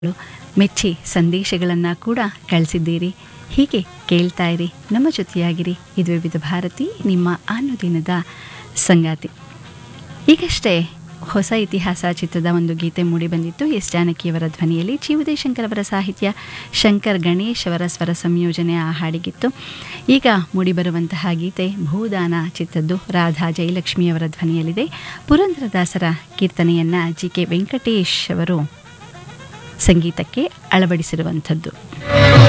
ಮೆಚ್ಚಿ ಸಂದೇಶಗಳನ್ನು ಕೂಡ ಕಳಿಸಿದ್ದೀರಿ ಹೀಗೆ ಕೇಳ್ತಾ ಇರಿ ನಮ್ಮ ಜೊತೆಯಾಗಿರಿ ಇದು ವಿವಿಧ ಭಾರತಿ ನಿಮ್ಮ ಅನುದಿನದ ಸಂಗಾತಿ ಈಗಷ್ಟೇ ಹೊಸ ಇತಿಹಾಸ ಚಿತ್ರದ ಒಂದು ಗೀತೆ ಮೂಡಿಬಂದಿತ್ತು ಎಸ್ ಜಾನಕಿಯವರ ಧ್ವನಿಯಲ್ಲಿ ಜಿ ಉದಯಶಂಕರ್ ಅವರ ಸಾಹಿತ್ಯ ಶಂಕರ್ ಗಣೇಶ್ ಅವರ ಸ್ವರ ಸಂಯೋಜನೆ ಆ ಹಾಡಿಗಿತ್ತು ಈಗ ಮೂಡಿಬರುವಂತಹ ಗೀತೆ ಭೂದಾನ ಚಿತ್ರದ್ದು ರಾಧಾ ಜಯಲಕ್ಷ್ಮಿಯವರ ಧ್ವನಿಯಲ್ಲಿದೆ ಪುರಂದರದಾಸರ ಕೀರ್ತನೆಯನ್ನು ಜಿ ಕೆ ವೆಂಕಟೇಶ್ ಅವರು ಸಂಗೀತಕ್ಕೆ ಅಳವಡಿಸಿರುವಂಥದ್ದು